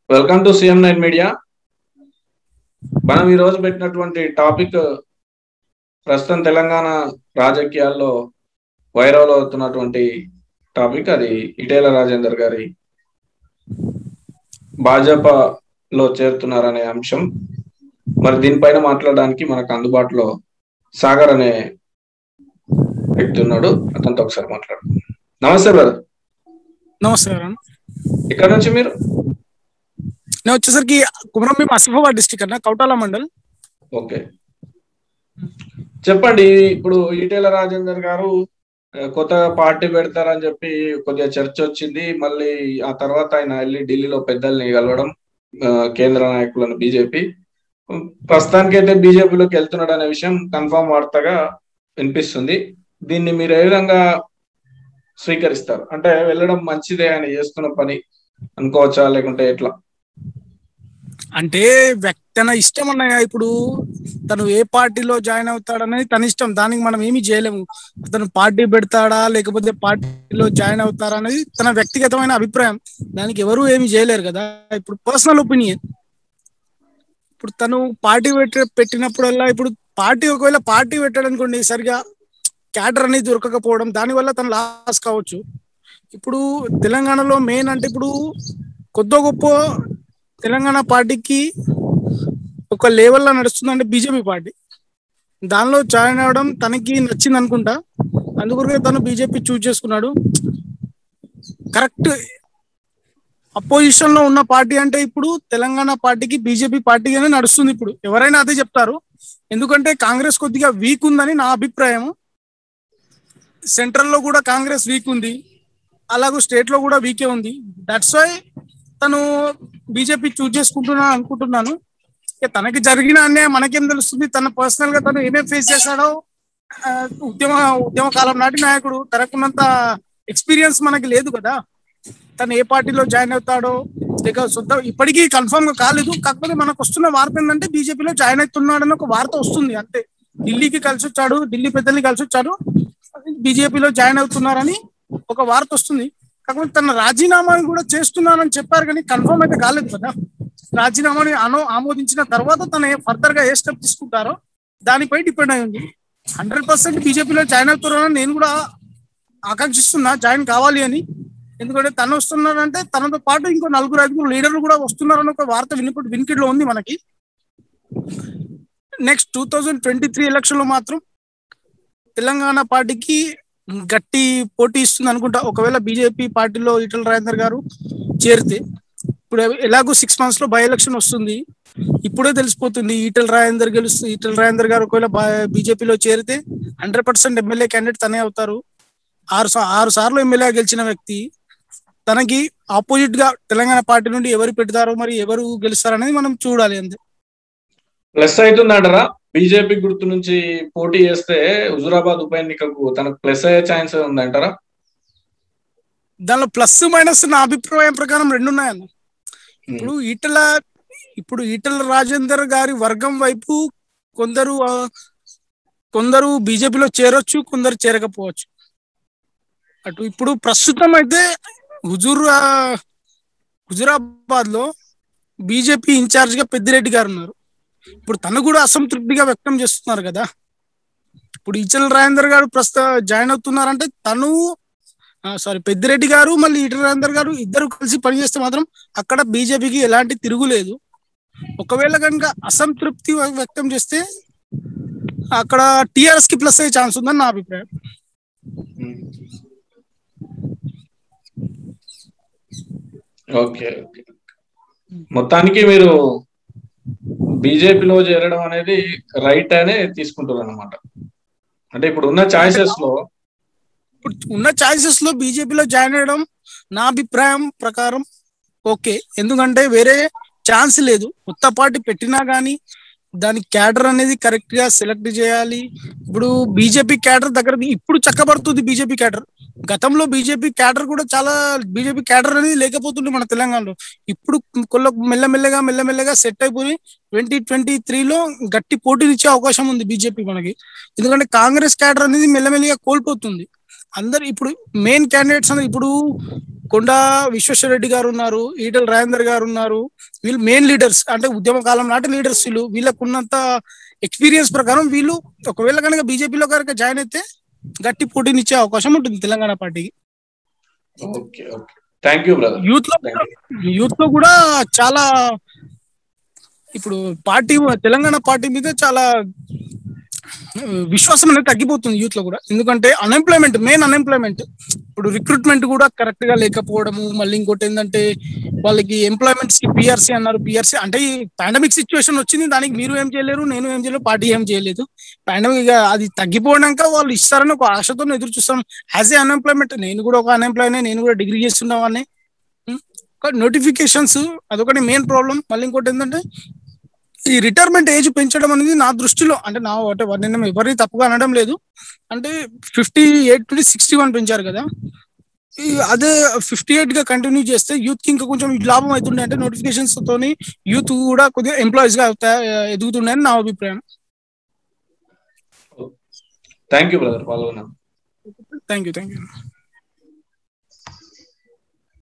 welcome to CM nine media మనం ఈ రోజు పెట్టినటువంటి టాపిక్ ప్రస్తుతం తెలంగాణ రాజకీయాల్లో వైరల్ అవుతున్నటువంటి టాపిక్ అది ఇటేల రాజేందర్ గారి భాజపాలో చేరుతున్నారనే అంశం మరి దీనిపైన మాట్లాడడానికి మనకు అందుబాటులో సాగర్ అనే వ్యక్తి ఉన్నాడు అతనితో ఒకసారి మాట్లాడు నమస్తే బ్రదర్ నమస్కారం ఇక్కడ నుంచి మీరు నేను వచ్చేసరికి కుమరంభీం ఆసిఫాబాద్ డిస్టిక్ అన్న కౌటాల మండల్ ఓకే చెప్పండి ఇప్పుడు ఈటెల రాజేందర్ గారు ఆ, కొత్తగా పార్టీ పెడతారని చెప్పి కొద్దిగా చర్చ వచ్చింది మళ్ళీ ఆ తర్వాత ఆయన వెళ్ళి ఢిల్లీలో పెద్దల్ని కలవడం ఆ, కేంద్ర నాయకులను బీజేపీ ప్రస్తుతానికి అయితే బీజేపీలోకి వెళ్తున్నాడు అనే విషయం కన్ఫామ్ వార్తగా వినిపిస్తుంది దీన్ని మీరు ఏ విధంగా స్వీకరిస్తారు అంటే వెళ్ళడం మంచిదే ఆయన చేస్తున్న పని అనుకోవచ్చా లేకుంటే ఎట్లా అంటే వ్యక్- తన ఇష్టం అన్నయ్య ఇప్పుడు తను ఏ పార్టీలో జాయిన్ అవుతాడనేది తన ఇష్టం దానికి మనం ఏమీ చేయలేము తను పార్టీ పెడతాడా లేకపోతే పార్టీలో జాయిన్ అవుతారా అనేది తన వ్యక్తిగతమైన అభిప్రాయం దానికి ఎవరు ఏమి చేయలేరు కదా ఇప్పుడు పర్సనల్ ఒపీనియన్ ఇప్పుడు తను పార్టీ పెట్ట పెట్టినప్పుడల్లా ఇప్పుడు పార్టీ ఒకవేళ పార్టీ పెట్టాడు అనుకోండి సరిగా క్యాడర్ అనేది దొరకకపోవడం దానివల్ల తను లాస్ కావచ్చు ఇప్పుడు తెలంగాణలో మెయిన్ అంటే ఇప్పుడు కొద్ది గొప్ప తెలంగాణ పార్టీకి ఒక లెవెల్లో నడుస్తుందంటే బీజేపీ పార్టీ దానిలో జాయిన్ అవడం తనకి నచ్చింది అనుకుంటా అందుకొరకే తను బీజేపీ చూజ్ చేసుకున్నాడు కరెక్ట్ అపోజిషన్ లో ఉన్న పార్టీ అంటే ఇప్పుడు తెలంగాణ పార్టీకి బీజేపీ పార్టీగానే నడుస్తుంది ఇప్పుడు ఎవరైనా అదే చెప్తారు ఎందుకంటే కాంగ్రెస్ కొద్దిగా వీక్ ఉందని నా అభిప్రాయం సెంట్రల్ లో కూడా కాంగ్రెస్ వీక్ ఉంది అలాగే స్టేట్ లో కూడా వీకే ఉంది దట్స్ వై తను బీజేపీ చూజ్ చేసుకుంటున్నా అనుకుంటున్నాను ఇక తనకి జరిగిన అన్యాయం మనకేం తెలుస్తుంది తన పర్సనల్ గా తను ఏమేం ఫేస్ చేశాడో ఆ, ఉద్యమ ఉద్యమ కాలం నాటి నాయకుడు తనకున్నంత ఎక్స్పీరియన్స్ మనకి లేదు కదా తను ఏ పార్టీలో జాయిన్ అవుతాడో లేక సొంత ఇప్పటికీ కన్ఫర్మ్ గా కాలేదు కాకపోతే మనకు వస్తున్న వార్త ఏంటంటే బీజేపీలో జాయిన్ అవుతున్నాడని ఒక వార్త వస్తుంది అంతే ఢిల్లీకి కలిసి వచ్చాడు ఢిల్లీ పెద్దల్ని కలిసి వచ్చాడు బీజేపీలో జాయిన్ అవుతున్నారని ఒక వార్త వస్తుంది కాకపోతే తన రాజీనామాని కూడా చేస్తున్నానని చెప్పారు కానీ కన్ఫర్మ్ అయితే కాలేదు కదా రాజీనామాని అనో ఆమోదించిన తర్వాత తన ఫర్దర్ గా ఏ స్టెప్ తీసుకుంటారో దానిపై డిపెండ్ అయి ఉంది హండ్రెడ్ పర్సెంట్ బీజేపీలో జాయిన్ అవుతున్నారని నేను కూడా ఆకాంక్షిస్తున్నా జాయిన్ కావాలి అని ఎందుకంటే తను వస్తున్నారంటే తనతో పాటు ఇంకో నలుగురు ఐదుగురు లీడర్లు కూడా వస్తున్నారని ఒక వార్త వినిపి వినికిడిలో ఉంది మనకి next two thousand twenty three election లో మాత్రం తెలంగాణ పార్టీకి గట్టి పోటీ ఇస్తుంది అనుకుంటా ఒకవేళ బీజేపీ పార్టీలో ఈటల రాజేందర్ గారు చేరితే ఇప్పుడు ఎలాగో సిక్స్ మంత్స్ లో బై ఎలక్షన్ వస్తుంది ఇప్పుడే తెలిసిపోతుంది ఈటల రాజేందర్ గెలుస్తూ ఈటల రాజేందర్ గారు ఒకవేళ బీజేపీలో చేరితే హండ్రెడ్ పర్సెంట్ ఎమ్మెల్యే క్యాండిడేట్ తనే అవుతారు ఆరు సా- ఆరు సార్లు ఎమ్మెల్యే గెలిచిన వ్యక్తి తనకి ఆపోజిట్ గా తెలంగాణ పార్టీ నుండి ఎవరు పెడతారో మరి ఎవరు గెలుస్తారనేది మనం చూడాలి అంతే ప్లస్ అవుతుందంటారా బీజేపీ గుర్తు నుంచి పోటీ చేస్తే హుజురాబాద్ ఉప ఎన్నికకు తనకు ప్లస్ అయ్యే ఛాన్స్ ఉందంటారా దానిలో ప్లస్ మైనస్ నా అభిప్రాయం ప్రకారం రెండు ఉన్నాయన్న ఇప్పుడు ఈటల ఇప్పుడు ఈటల రాజేందర్ గారి వర్గం వైపు కొందరు ఆ, కొందరు బీజేపీలో చేరొచ్చు కొందరు చేరకపోవచ్చు అటు ఇప్పుడు ప్రస్తుతం అయితే హుజూర్ ఆ, హుజురాబాద్ లో బీజేపీ ఇన్ఛార్జ్ గా పెద్దిరెడ్డి గారు ఉన్నారు ఇప్పుడు తను కూడా అసంతృప్తిగా వ్యక్తం చేస్తున్నారు కదా ఇప్పుడు ఈచల రాజేందర్ గారు ప్రస్తుత జాయిన్ అవుతున్నారంటే తను సారీ పెద్దిరెడ్డి గారు మళ్ళీ ఈటల రాజేందర్ గారు ఇద్దరు కలిసి పనిచేస్తే మాత్రం అక్కడ బీజేపీకి ఎలాంటి తిరుగులేదు ఒకవేళ కనుక అసంతృప్తి వ్యక్తం చేస్తే అక్కడ టిఆర్ఎస్ కి ప్లస్ అయ్యే ఛాన్స్ ఉందని నా అభిప్రాయం ఓకే ఓకే మొత్తానికి మీరు బీజేపీలో చేరడం అనేది రైట్ అనే తీసుకుంటారు అనమాట అంటే ఇప్పుడు ఉన్న చాయిసెస్ లో ఇప్పుడు ఉన్న చాయిసెస్ లో బీజేపీలో జాయిన్ అయ్యడం నా అభిప్రాయం ప్రకారం ఓకే ఎందుకంటే వేరే ఛాన్స్ లేదు కొత్త పార్టీ పెట్టినా గానీ దాని క్యాడర్ అనేది కరెక్ట్ గా సెలెక్ట్ చేయాలి ఇప్పుడు బీజేపీ క్యాడర్ దగ్గర ఇప్పుడు చక్కబడుతుంది బీజేపీ క్యాడర్ గతంలో బీజేపీ క్యాడర్ కూడా చాలా బీజేపీ క్యాడర్ అనేది లేకపోతుంది మన తెలంగాణలో ఇప్పుడు కొల్ల మెల్లమెల్లగా మెల్లమెల్లగా సెట్ అయిపోయి ట్వంటీ ట్వంటీ త్రీలో గట్టి పోటీనిచ్చే అవకాశం ఉంది బీజేపీ మనకి ఎందుకంటే కాంగ్రెస్ క్యాడర్ అనేది మెల్లమెల్లగా కోల్పోతుంది అందరు ఇప్పుడు మెయిన్ క్యాండిడేట్స్ అనేది ఇప్పుడు కొండా విశ్వేశ్వర రెడ్డి గారు ఉన్నారు ఈటల రాజేందర్ గారు ఉన్నారు వీళ్ళు మెయిన్ లీడర్స్ అంటే ఉద్యమ కాలం నాటి లీడర్స్ వీళ్ళు వీళ్ళకు ఉన్నంత ఎక్స్పీరియన్స్ ప్రకారం వీళ్ళు ఒకవేళ కనుక బీజేపీలో కనుక జాయిన్ అయితే గట్టి పోటీనిచ్చే అవకాశం ఉంటుంది తెలంగాణ పార్టీకి okay okay thank you brother youth లో యూత్ లో కూడా చాలా ఇప్పుడు పార్టీ తెలంగాణ పార్టీ మీద చాలా ఆ, విశ్వాసం అనేది తగ్గిపోతుంది యూత్ లో కూడా ఎందుకంటే అన్ఎంప్లాయ్మెంట్ మెయిన్ అన్ఎంప్లాయ్మెంట్ ఇప్పుడు రిక్రూట్మెంట్ కూడా కరెక్ట్ గా లేకపోవడము మళ్ళీ ఇంకోటి ఏంటంటే వాళ్ళకి ఎంప్లాయ్మెంట్స్ కి పిఆర్సీ అన్నారు పిఆర్సీ అంటే ఈ పాండమిక్ సిచ్యువేషన్ వచ్చింది దానికి మీరు ఏం చేయలేరు నేను ఏం చేయలేరు పార్టీ ఏం చేయలేదు పాండమిక్ అది తగ్గిపోయాక వాళ్ళు ఇస్తారని ఒక ఆశతో ఎదురు చూస్తాం యాజ్ ఏ అన్ఎంప్లాయ్మెంట్ నేను కూడా ఒక అన్ఎంప్లాయ్ నేను కూడా డిగ్రీ చేస్తున్నావాన్ని నోటిఫికేషన్స్ అదొకటి మెయిన్ ప్రాబ్లం మళ్ళీ ఇంకోటి ఏంటంటే ఈ రిటైర్మెంట్ ఏజ్ పెంచడం అనేది నా దృష్టిలో అంటే నా అంటే నేను ఎవరిని తప్పుగా అనడం లేదు అంటే ఫిఫ్టీ ఎయిట్ నుండి సిక్స్టీ వన్ పెంచారు కదా ఈ అదే ఫిఫ్టీ ఎయిట్ గా కంటిన్యూ చేస్తే యూత్ కి ఇంకా కొంచెం లాభం అవుతుండే అంటే నోటిఫికేషన్స్ తోని యూత్ కూడా కొద్దిగా ఎంప్లాయీస్ గా అవుతా- ఎదుగుతుండే అని నా అభిప్రాయం థ్యాంక్ యూ బ్రదర్ పాల్గొన్నాను థ్యాంక్ యూ థ్యాంక్ యూ